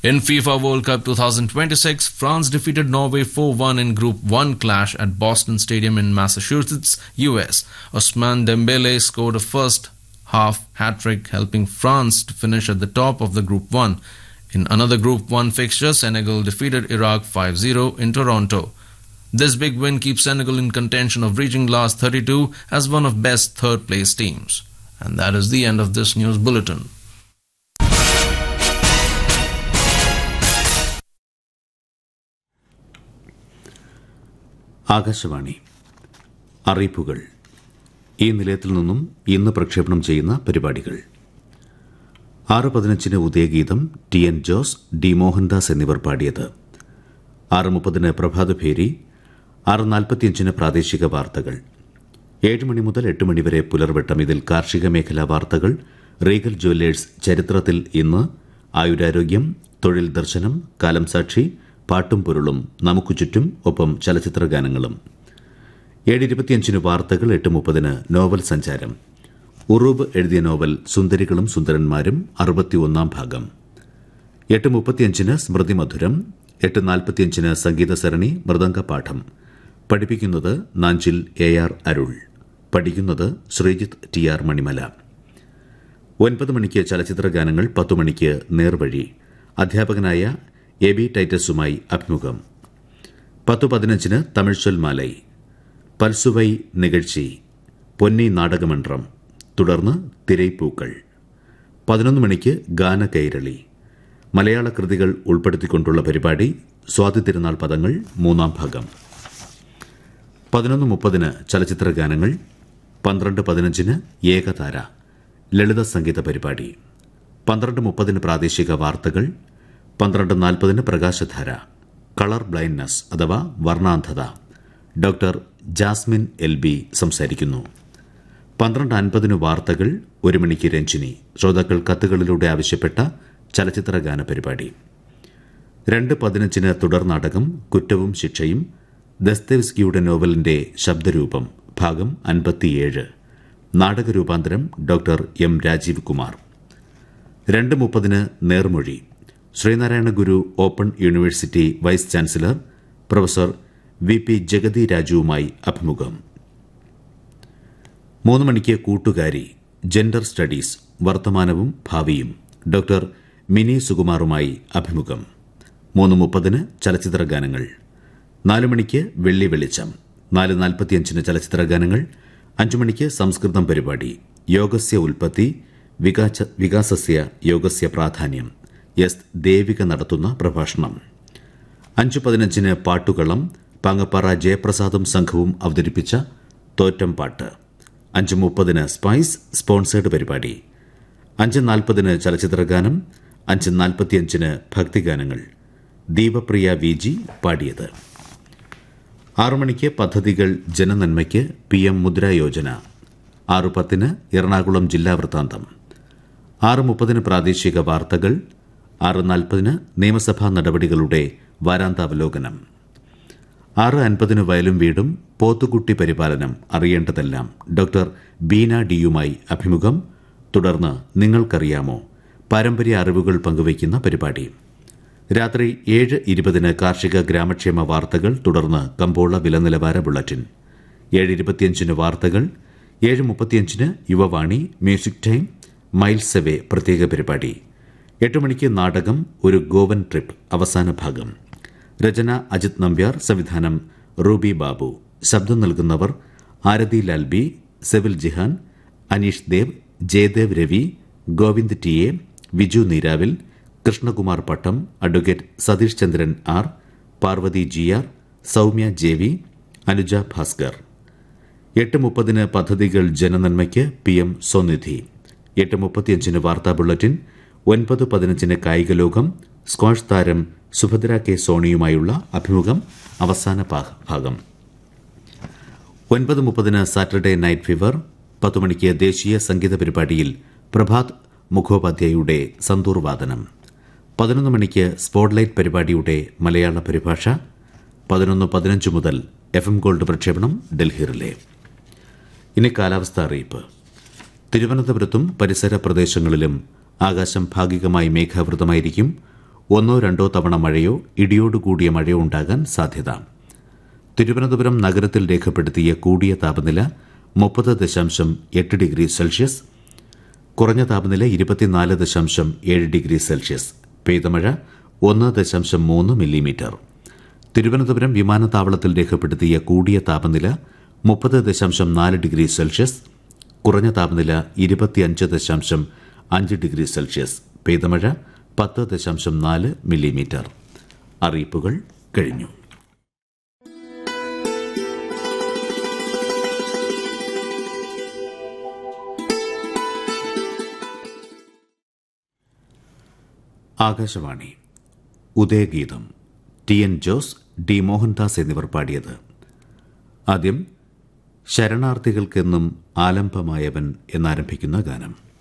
In FIFA World Cup 2026, France defeated Norway 4-1 in Group 1 clash at Boston Stadium in Massachusetts, US. Osman Dembele scored a first half hat-trick helping France to finish at the top of the Group 1. In another Group 1 fixture, Senegal defeated Iraq 5-0 in Toronto. This big win keeps Senegal in contention of reaching last 32 as one of best third place teams. And that is the end of this news bulletin. Akashvani അറിയിപ്പുകൾ ഈ നിലയത്തിൽ നിന്നും ഇന്ന് പ്രക്ഷേപണം ചെയ്യുന്ന പരിപാടികൾ ആറ് പതിനഞ്ചിന് Udayageetham T N Jose D Mohandas എന്നിവർ പാടിയത് ആറ് മുപ്പതിന് പ്രഭാതഭേരി ആറ് നാൽപ്പത്തിയഞ്ചിന് പ്രാദേശിക വാർത്തകൾ ഏഴ് മണി മുതൽ എട്ട് മണിവരെ പുലർവെട്ടം ഇതിൽ കാർഷിക മേഖലാ വാർത്തകൾ റീഗൽ ജ്വല്ലേഴ്സ് ചരിത്രത്തിൽ ഇന്ന് ആയുരാരോഗ്യം തൊഴിൽ ദർശനം കാലം സാക്ഷി പാട്ടും പൊരുളും നമുക്ക് ചുറ്റും ഒപ്പം ചലച്ചിത്ര ഗാനങ്ങളും ഏഴ് ഇരുപത്തിയഞ്ചിന് വാർത്തകൾ എട്ട് മുപ്പതിന് നോവൽ സഞ്ചാരം ഉറൂബ് എഴുതിയ നോവൽ സുന്ദരികളും സുന്ദരന്മാരും അറുപത്തിയൊന്നാം ഭാഗം എട്ട് മുപ്പത്തിയഞ്ചിന് സ്മൃതി മധുരം എട്ട് നാൽപ്പത്തിയഞ്ചിന് സംഗീത സരണി മൃദംഗ പാഠം പഠിപ്പിക്കുന്നത് നാഞ്ചിൽ എ ആർ അരുൾ പഠിക്കുന്നത് ശ്രീജിത്ത് ടി ആർ മണിമല ഒൻപത് മണിക്ക് ചലച്ചിത്ര ഗാനങ്ങൾ പത്തു മണിക്ക് നേർവഴി അധ്യാപകനായ എ ബി ടൈറ്റസുമായി അഭിമുഖം പത്തു പതിനഞ്ചിന് തമിഴ് ചൊൽമാലൈ പൽസുവൈ നികഴ്ചി പൊന്നി നാടകമന്ത്രം തുടർന്ന് തിരൈപ്പൂക്കൾ പതിനൊന്ന് മണിക്ക് ഗാന കൈരളി മലയാള കൃതികൾ ഉൾപ്പെടുത്തിക്കൊണ്ടുള്ള പരിപാടി സ്വാതി തിരുനാൾ പദങ്ങൾ മൂന്നാം ഭാഗം പതിനൊന്ന് മുപ്പതിന് ചലച്ചിത്ര ഗാനങ്ങൾ പന്ത്രണ്ട് പതിനഞ്ചിന് ഏകതാര ലളിത സംഗീത പരിപാടി പന്ത്രണ്ട് മുപ്പതിന് പ്രാദേശിക വാർത്തകൾ പന്ത്രണ്ട് നാൽപ്പതിന് പ്രകാശധാര കളർ ബ്ലൈൻഡ്നസ് അഥവാ വർണ്ണാന്ധത ഡോക്ടർ ജാസ്മിൻ എൽ ബി സംസാരിക്കുന്നു പന്ത്രണ്ട് അൻപതിന് വാർത്തകൾ ഒരു മണിക്ക് രഞ്ജിനി ശ്രോതാക്കൾ കത്തുകളിലൂടെ ആവശ്യപ്പെട്ട ചലച്ചിത്ര ഗാന പരിപാടി രണ്ട് പതിനഞ്ചിന് തുടർ നാടകം കുറ്റവും ശിക്ഷയും ദസ്തേവ്സ്കിയുടെ നോവലിന്റെ ശബ്ദരൂപം ഭാഗം അൻപത്തിയേഴ് നാടകരൂപാന്തരം ഡോക്ടർ എം രാജീവ് കുമാർ രണ്ട് മുപ്പതിന് Nermozhi Sreenarayana Guru open university vice chancellor professor V P Jagathi രാജുവുമായി അഭിമുഖം മൂന്ന് മണിക്ക് കൂട്ടുകാരി ജെൻഡർ സ്റ്റഡീസ് വർത്തമാനവും ഭാവിയും ഡോക്ടർ മിനി സുകുമാറുമായി അഭിമുഖം മൂന്ന് മുപ്പതിന് ചലച്ചിത്ര ഗാനങ്ങൾ നാല് മണിക്ക് വെള്ളി വെളിച്ചം നാല് നാൽപ്പത്തിയഞ്ചിന് ചലച്ചിത്ര ഗാനങ്ങൾ അഞ്ചു മണിക്ക് സംസ്കൃതം പരിപാടി യോഗസ്യ ഉൽപ്പത്തി വികാസ വികാസസ്യ യോഗസ്യ പ്രാധാന്യം എസ് ദേവിക നടത്തുന്ന പ്രഭാഷണം അഞ്ചു പതിനഞ്ചിന് പാട്ടുകളം പാങ്ങപ്പാറ ജയപ്രസാദും സംഘവും അവതരിപ്പിച്ച തോറ്റം പാട്ട് അഞ്ച് മുപ്പതിന് സ്പൈസ് സ്പോൺസേഡ് പരിപാടി അഞ്ച് നാൽപ്പതിന് ചലച്ചിത്ര ഗാനം അഞ്ച് നാൽപ്പത്തിയഞ്ചിന് ഭക്തിഗാനങ്ങൾ ദീപപ്രിയ വി ജി പാടിയത് ആറു മണിക്ക് പദ്ധതികൾ ജനനന്മയ്ക്ക് പി എം മുദ്ര യോജന ആറു പത്തിന് എറണാകുളം ജില്ലാ വൃത്താന്തം ആറ് മുപ്പതിന് പ്രാദേശിക വാർത്തകൾ ആറ് നാൽപ്പതിന് നിയമസഭാ നടപടികളുടെ വാരാന്താവലോകനം ആറ് അൻപതിന് വയലും വീടും പോത്തുകുട്ടി പരിപാലനം അറിയേണ്ടതെല്ലാം ഡോക്ടർ ബീന ഡിയുമായി അഭിമുഖം തുടർന്ന് നിങ്ങൾക്കറിയാമോ പാരമ്പര്യ അറിവുകൾ പങ്കുവയ്ക്കുന്ന പരിപാടി രാത്രി ഏഴ് ഇരുപതിന് കാർഷിക ഗ്രാമക്ഷേമ വാർത്തകൾ തുടർന്ന് കമ്പോള വില നിലവാര ബുള്ളറ്റിൻ ഏഴ് ഇരുപത്തിയഞ്ചിന് വാർത്തകൾ ഏഴ് മുപ്പത്തിയഞ്ചിന് Yuvavani music time miles away പ്രത്യേക പരിപാടി എട്ട് മണിക്ക് നാടകം ഒരു ഗോവൻ ട്രിപ്പ് അവസാന ഭാഗം രചന അജിത് നമ്പ്യാർ സംവിധാനം റൂബി ബാബു ശബ്ദം നൽകുന്നവർ Arathi Lal B Sevil Jihan Aneesh Dev Jayadev Ravi Govind T A Viju Neeravil Krishnakumar Pattam advocate Satheesh Chandran R Parvathy G R Soumya J V Anuja Bhaskar എട്ട് മുപ്പതിന് പദ്ധതികൾ ജനനന്മയ്ക്ക് പി എം സ്വനിധി എട്ട് മുപ്പത്തിയഞ്ചിന് വാർത്താ ബുള്ളറ്റിൻ ഒൻപത് പതിനഞ്ചിന് കായിക ലോകം സ്ക്വാഷ് താരം സുഭദ്ര കെ സോണിയുമായുള്ള അഭിമുഖം അവസാന ഭാ- ഭാഗം ഒൻപത് മുപ്പതിന് സാറ്റർഡേ നൈറ്റ് ഫീവർ പത്ത് മണിക്ക് ദേശീയ സംഗീത പരിപാടിയിൽ പ്രഭാത് മുഖോപാധ്യായയുടെ സന്തൂർ വാദനം പതിനൊന്ന് മണിക്ക് സ്പോട്ട്ലൈറ്റ് പരിപാടിയുടെ മലയാള പരിഭാഷ പതിനൊന്ന് പതിനഞ്ച് മുതൽ എഫ് എം ഗോൾഡ് പ്രക്ഷേപണം ഡൽഹിയിലെ ഇനി കാലാവസ്ഥ അറിയിപ്പ് തിരുവനന്തപുരത്തും പരിസര പ്രദേശങ്ങളിലും ആകാശം ഭാഗികമായി മേഘാവൃതമായിരിക്കും ഒന്നോ രണ്ടോ തവണ മഴയോ ഇടിയോടുകൂടിയ മഴയോ ഉണ്ടാകാൻ സാധ്യത തിരുവനന്തപുരം നഗരത്തിൽ രേഖപ്പെടുത്തിയ കൂടിയ താപനില മുപ്പത് ദശാംശം എട്ട് ഡിഗ്രി സെൽഷ്യസ് കുറഞ്ഞ താപനില ഇരുപത്തിനാല് ദശാംശം ഏഴ് ഡിഗ്രി സെൽഷ്യസ് പെയ്തമഴ ഒന്ന് ദശാംശം മൂന്ന് മില്ലിമീറ്റർ തിരുവനന്തപുരം വിമാനത്താവളത്തിൽ രേഖപ്പെടുത്തിയ കൂടിയ താപനില മുപ്പത് ദശാംശം നാല് ഡിഗ്രി സെൽഷ്യസ് കുറഞ്ഞ താപനില ഇരുപത്തിയഞ്ച് ദശാംശം അഞ്ച് ഡിഗ്രി സെൽഷ്യസ് പെയ്തമഴ പത്ത് ദശാംശം നാല് മില്ലിമീറ്റർ അറിയിപ്പുകൾ കഴിഞ്ഞു Akashvani Udayageetham T N Jose D Mohandas എന്നിവർ പാടിയത് ആദ്യം ശരണാർത്ഥികൾക്കെന്നും ആലംബമായവൻ എന്നാരംഭിക്കുന്ന ഗാനം